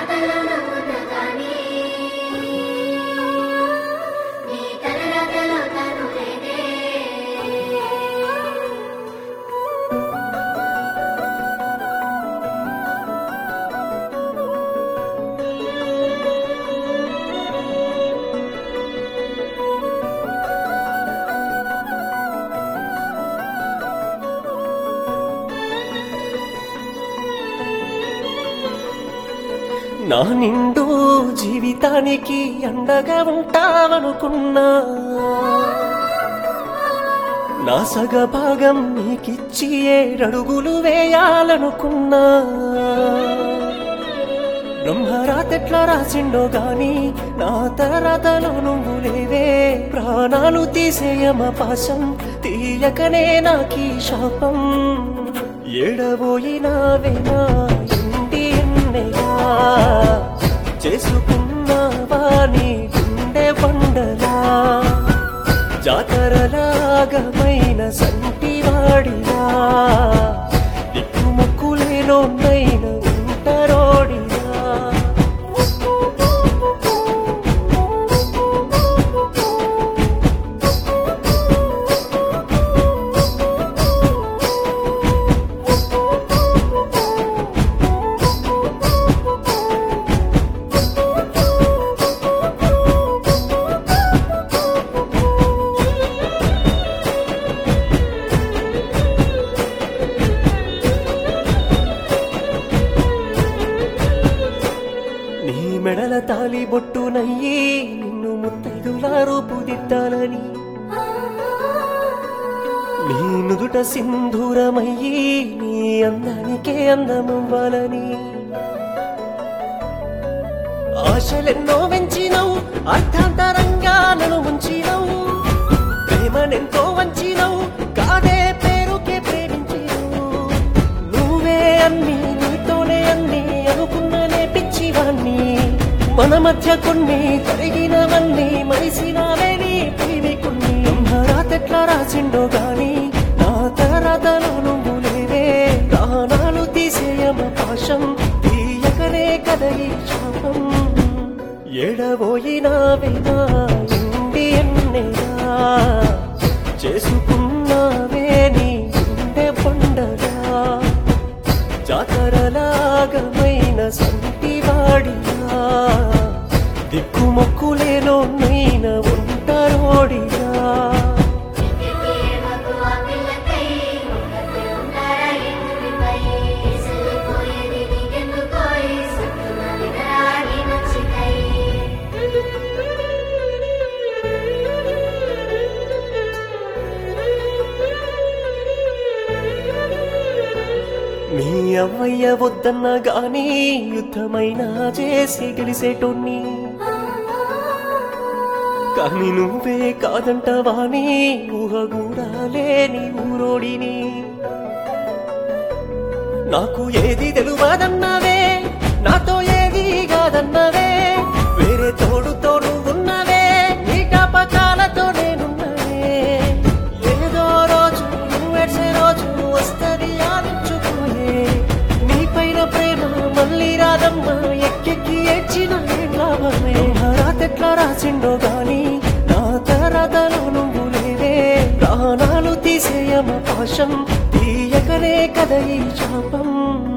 రాతలో నవ్వున గాని నీ తల రాతలో తను లేదే నా నిండు జీవితానికి అండగా ఉంటావనుకున్నా నా సగ భాగం నీకిచ్చి ఏడడుగులు వేయాలనుకున్నా బ్రహ్మరాతెట్లా రాసిండో గాని నా తరతలో నువ్వు లేవే ప్రాణాలు తీసేయమ పాశం తీయకనే నాకీ శాపం ఎడబోయినావే నా ఇంటి ఎన్నెగా చేసుకున్నావా నీ గుండె పండలా జాతరలాగమైన సంటివాడిలా దిక్కుముక్కులేనోనైన ఉంటరోడిలా నీ మెడల తాలి బొట్టునయ్యి నిన్ను ముత్తైదులా రూపుదిద్దాలని నీ నుదుట సింధూరమయ్యి నీ అందానికే అందమవ్వాలని ఆశలెన్నో పెంచినవు అర్థాంతరంగా నన్ను ఉంచినవు ప్రేమనెంతో వంచినవు కాదే పేరుకే ప్రేమించినవు నువ్వే అన్ని నీతోనే అన్ని అనుకున్ననే పిచ్చివాణ్ణి మన మధ్య కొన్ని జరిగినవన్నీ మరిసినావే నీ ప్రేమికుణ్ణి రాతెట్లా రాసిండో గాని నా తరతలో నువ్వు లేవే ప్రాణాలు తీసేయమ పాశం తీయకనే కదలి శాపం ఎడబోయినావే నా ఇండి ఎన్నెగా చేసుకున్నావే నీ గుండె పండగా జాతరలాగమైన సంటివాడిగా దిక్కుమొక్కులేనో నైన ఉంటారోడిగా ఏమకు ఆ పిల్లకై ఉండతే ఉంటారా ఎదురుపై ఇసులుపోయేది నీకెందుకోయ్ సత్తున వినరాని నచ్చికై మీ అవ్వయ్య వద్దన్న గాని యుద్ధమైనా చేసి గెలిసేటోన్ని కానీ నువ్వే కాదంటవాని ఊహ కూడా లేని ఊరోడిని నాకు ఏది తెలువదన్నవే నాతో ఏది కాదన్నవే వేరే తోడుతో నువ్వున్నవే నీ జ్ఞాపకాలతో నేనున్నవే ఏదో రోజు నువ్వెడ్సే రోజు వస్తది ఆలోచుకోయే నీ పైన ప్రేమ మళ్ళీ రాదమ్మా ఎక్కెక్కి ఏడ్చిన ఏం లాభమే రాతెట్లా రాసిండో గాని నా తరతలో నువ్వు లేవే ప్రాణాలు తీసేయమ పాశం తీయకనే కద ఈ శాపం